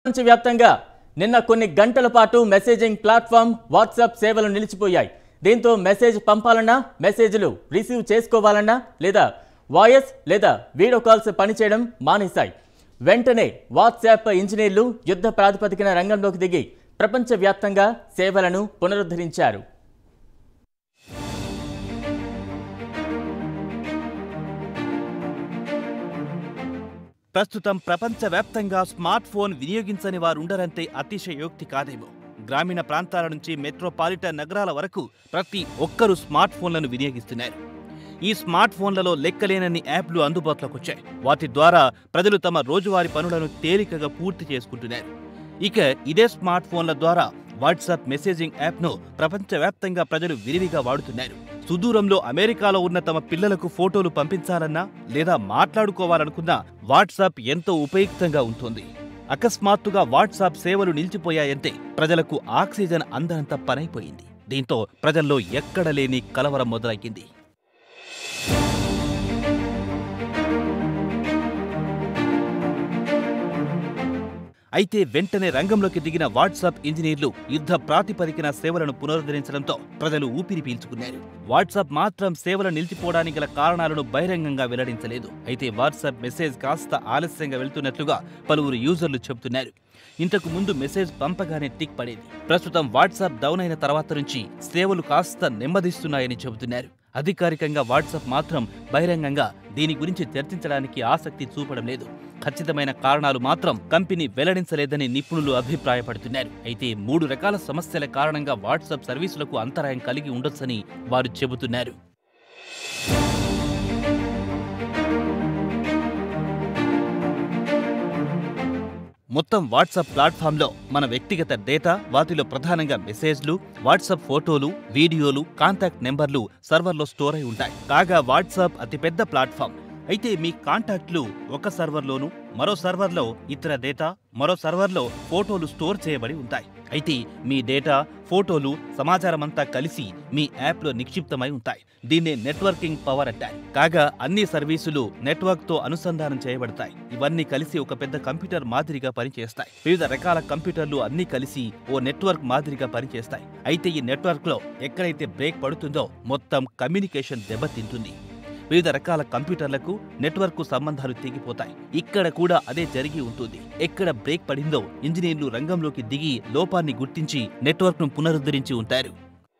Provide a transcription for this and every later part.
ప్రపంచవ్యాప్తంగా నిన్న కొన్ని గంటల పాటు మెసేజింగ్ ప్లాట్ఫామ్ వాట్సాప్ సేవలు నిలిచిపోయాయి దీంతో మెసేజ్ పంపాలన్నా మెసేజ్లు రిసీవ్ చేసుకోవాలన్నా లేదా వాయిస్ లేదా వీడియో కాల్స్ పనిచేయడం మానేశాయి వెంటనే వాట్సాప్ ఇంజనీర్లు యుద్ధ ప్రాతిపదికన రంగంలోకి దిగి ప్రపంచవ్యాప్తంగా సేవలను పునరుద్ధరించారు ప్రస్తుతం ప్రపంచవ్యాప్తంగా స్మార్ట్ ఫోన్ వినియోగించని వారు ఉండరంటే అతిశయోక్తి కాదేమో గ్రామీణ ప్రాంతాల నుంచి మెట్రోపాలిటన్ నగరాల వరకు ప్రతి ఒక్కరూ స్మార్ట్ ఫోన్లను వినియోగిస్తున్నారు ఈ స్మార్ట్ ఫోన్లలో లెక్కలేనన్ని యాప్లు అందుబాటులోకి వచ్చాయి వాటి ద్వారా ప్రజలు తమ రోజువారీ పనులను తేలికగా పూర్తి చేసుకుంటున్నారు ఇక ఇదే స్మార్ట్ ఫోన్ల ద్వారా వాట్సాప్ మెసేజింగ్ యాప్ను ప్రపంచవ్యాప్తంగా ప్రజలు విరివిగా వాడుతున్నారు సుదూరంలో అమెరికాలో ఉన్న తమ పిల్లలకు ఫోటోలు పంపించాలన్నా లేదా మాట్లాడుకోవాలనుకున్నా వాట్సాప్ ఎంతో ఉపయుక్తంగా ఉంటుంది అకస్మాత్తుగా వాట్సాప్ సేవలు నిలిచిపోయాయంటే ప్రజలకు ఆక్సిజన్ అందనంత పనైపోయింది దీంతో ప్రజల్లో ఎక్కడ లేని కలవరం మొదలయ్యింది అయితే వెంటనే రంగంలోకి దిగిన వాట్సాప్ ఇంజనీర్లు యుద్ధ ప్రాతిపదికన సేవలను పునరుద్ధరించడంతో ప్రజలు ఊపిరి పీల్చుకున్నారు వాట్సాప్ మాత్రం సేవలు నిలిచిపోవడానికి గల కారణాలను బహిరంగంగా వెల్లడించలేదు అయితే వాట్సాప్ మెసేజ్ కాస్త ఆలస్యంగా వెళ్తున్నట్లుగా పలువురు యూజర్లు చెబుతున్నారు ఇంతకు ముందు మెసేజ్ పంపగానే టిక్ పడేది ప్రస్తుతం వాట్సాప్ డౌన్ అయిన తర్వాత నుంచి సేవలు కాస్త నెమ్మదిస్తున్నాయని చెబుతున్నారు అధికారికంగా వాట్సాప్ మాత్రం బహిరంగంగా దీని గురించి చర్చించడానికి ఆసక్తి చూపడం లేదు ఖచ్చితమైన కారణాలు మాత్రం కంపెనీ వెల్లడించలేదని నిపుణులు అభిప్రాయపడుతున్నారు అయితే మూడు రకాల సమస్యల కారణంగా వాట్సాప్ సర్వీసులకు అంతరాయం కలిగి ఉండొచ్చని వారు చెబుతున్నారు మొత్తం వాట్సాప్ ప్లాట్ఫామ్లో మన వ్యక్తిగత డేటా వాటిలో ప్రధానంగా మెసేజ్లు వాట్సాప్ ఫోటోలు వీడియోలు కాంటాక్ట్ నెంబర్లు సర్వర్లో స్టోర్ అయి ఉంటాయి కాగా వాట్సాప్ అతిపెద్ద ప్లాట్ఫామ్ అయితే మీ కాంటాక్ట్లు ఒక సర్వర్లోను మరో సర్వర్లో ఇతర డేటా మరో సర్వర్లో ఫోటోలు స్టోర్ చేయబడి ఉంటాయి అయితే మీ డేటా ఫోటోలు సమాచారమంతా కలిసి మీ యాప్లో నిక్షిప్తమై ఉంటాయి దీన్నే నెట్వర్కింగ్ పవర్ అంటారు కాగా అన్ని సర్వీసులు నెట్వర్క్తో అనుసంధానం చేయబడతాయి ఇవన్నీ కలిసి ఒక పెద్ద కంప్యూటర్ మాదిరిగా పనిచేస్తాయి వివిధ రకాల కంప్యూటర్లు అన్నీ కలిసి ఓ నెట్వర్క్ మాదిరిగా పనిచేస్తాయి అయితే ఈ నెట్వర్క్లో ఎక్కడైతే బ్రేక్ పడుతుందో మొత్తం కమ్యూనికేషన్ దెబ్బతింటుంది వివిధ రకాల కంప్యూటర్లకు నెట్వర్క్ సంబంధాలు తెగిపోతాయి ఇక్కడ కూడా అదే జరిగి ఉంటుంది ఎక్కడ బ్రేక్ పడిందో ఇంజనీర్లు రంగంలోకి దిగి లోపాన్ని గుర్తించి నెట్వర్క్ను పునరుద్ధరించి ఉంటారు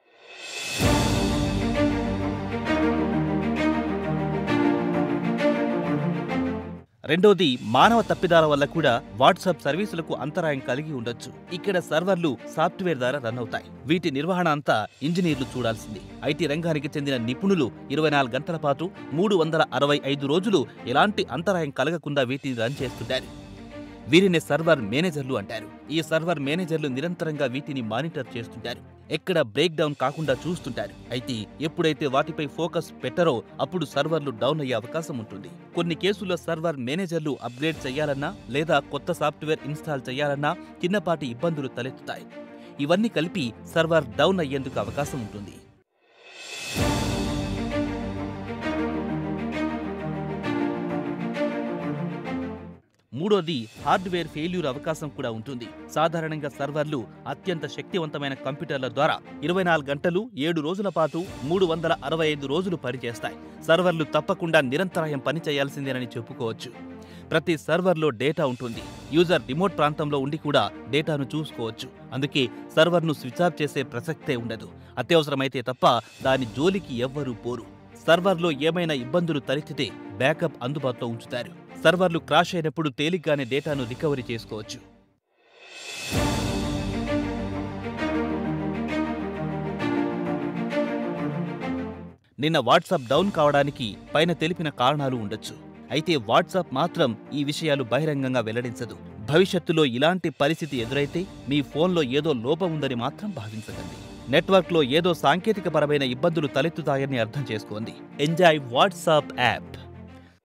రెండోది మానవ తప్పిదాల వల్ల కూడా వాట్సాప్ సర్వీసులకు అంతరాయం కలిగి ఉండొచ్చు ఇక్కడ సర్వర్లు సాఫ్ట్వేర్ ద్వారా రన్ అవుతాయి వీటి నిర్వహణ అంతా ఇంజనీర్లు చూడాల్సింది ఐటీ రంగానికి చెందిన నిపుణులు ఇరవై నాలుగు గంటల పాటు మూడు వందల అరవై ఐదు రోజులు ఎలాంటి అంతరాయం కలగకుండా వీటిని రన్ చేస్తుంటారు వీరిని సర్వర్ మేనేజర్లు అంటారు ఈ సర్వర్ మేనేజర్లు నిరంతరంగా వీటిని మానిటర్ చేస్తుంటారు ఎక్కడ బ్రేక్ డౌన్ కాకుండా చూస్తుంటారు అయితే ఎప్పుడైతే వాటిపై ఫోకస్ పెట్టరో అప్పుడు సర్వర్లు డౌన్ అయ్యే అవకాశం ఉంటుంది కొన్ని కేసుల్లో సర్వర్ మేనేజర్లు అప్గ్రేడ్ చేయాలన్నా లేదా కొత్త సాఫ్ట్వేర్ ఇన్స్టాల్ చేయాలన్నా చిన్నపాటి ఇబ్బందులు తలెత్తుతాయి ఇవన్నీ కలిపి సర్వర్ డౌన్ అయ్యేందుకు అవకాశం ఉంటుంది మూడోది హార్డ్వేర్ ఫెయిల్యూర్ అవకాశం కూడా ఉంటుంది సాధారణంగా సర్వర్లు అత్యంత శక్తివంతమైన కంప్యూటర్ల ద్వారా ఇరవై నాలుగు గంటలు ఏడు రోజుల పాటు మూడు వందల అరవై ఐదు రోజులు పనిచేస్తాయి సర్వర్లు తప్పకుండా నిరంతరాయం పని చేయాల్సిందేనని చెప్పుకోవచ్చు ప్రతి సర్వర్లో డేటా ఉంటుంది యూజర్ రిమోట్ ప్రాంతంలో ఉండి కూడా డేటాను చూసుకోవచ్చు అందుకే సర్వర్ను స్విచ్ ఆఫ్ చేసే ప్రసక్తే ఉండదు అత్యవసరమైతే తప్ప దాని జోలికి ఎవ్వరూ పోరు సర్వర్లో ఏమైనా ఇబ్బందులు తలెత్తితే బ్యాకప్ అందుబాటులో ఉంచుతారు సర్వర్లు క్రాష్ అయినప్పుడు తేలిగ్గానే డేటాను రికవరీ చేసుకోవచ్చు నిన్న వాట్సాప్ డౌన్ కావడానికి పైన తెలిపిన కారణాలు ఉండొచ్చు అయితే వాట్సాప్ మాత్రం ఈ విషయాలు బహిరంగంగా వెల్లడించదు భవిష్యత్తులో ఇలాంటి పరిస్థితి ఎదురైతే మీ ఫోన్లో ఏదో లోపం ఉందని మాత్రం భావించకండి నెట్వర్క్లో ఏదో సాంకేతికపరమైన ఇబ్బందులు తలెత్తుతాయని అర్థం చేసుకోండి ఎంజాయ్ వాట్సాప్ యాప్